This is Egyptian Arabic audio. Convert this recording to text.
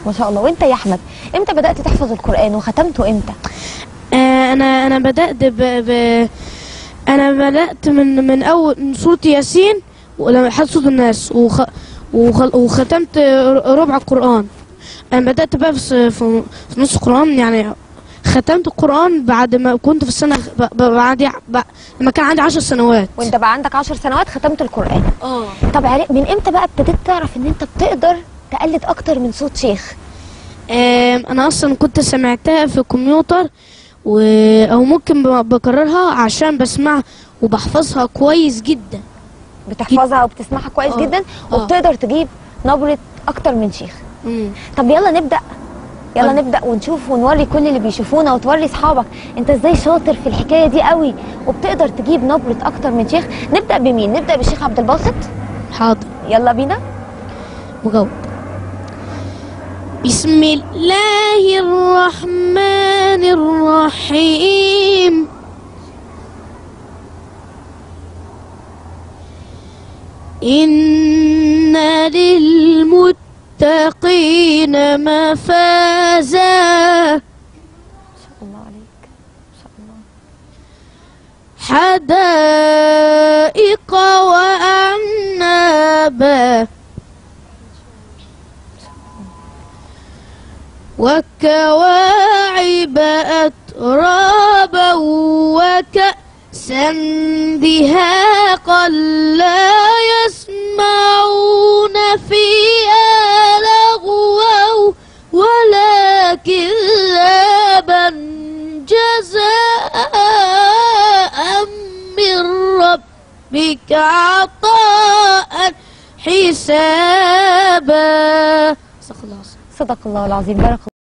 ما شاء الله وانت يا احمد امتى بدات تحفظ القران وختمته امتى آه، انا انا بدات ب... ب... انا بدات من من اول من سوره ياسين ولما حد صوت الناس وخ... وخ... وختمت ربع القران انا بدات بقى في, س- في في نص القران يعني ختمت القران بعد ما كنت في السنه ب... ب... بعد ب... لما كان عندي عشر سنوات وانت بقى عندك عشر سنوات ختمت القران اه طب عرف- من امتى بقى ابتديت تعرف ان انت بتقدر تقلد اكتر من صوت شيخ آم، انا اصلا كنت سمعتها في الكمبيوتر و... او ممكن ب- بكررها عشان بسمع وبحفظها كويس جدا بتحفظها وبتسمعها كويس آه. جدا آه. وبتقدر تجيب نبره اكتر من شيخ مم. طب يلا نبدا يلا آه. نبدا ونشوف ونوري كل اللي بيشوفونا وتوري اصحابك انت ازاي شاطر في الحكايه دي قوي وبتقدر تجيب نبره اكتر من شيخ نبدا بمين نبدا بالشيخ عبد الباسط حاضر يلا بينا مجاوب بسم الله الرحمن الرحيم إن للمتقين مفازا ما شاء الله عليك ما شاء الله حدائق وأعنابا وكواعب أترابا وكأسا دهاقا لا يسمعون فيها لغوا ولا كذابا جزاء من ربك عطاء حسابا صدق الله العظيم. صدق الله العظيم بارك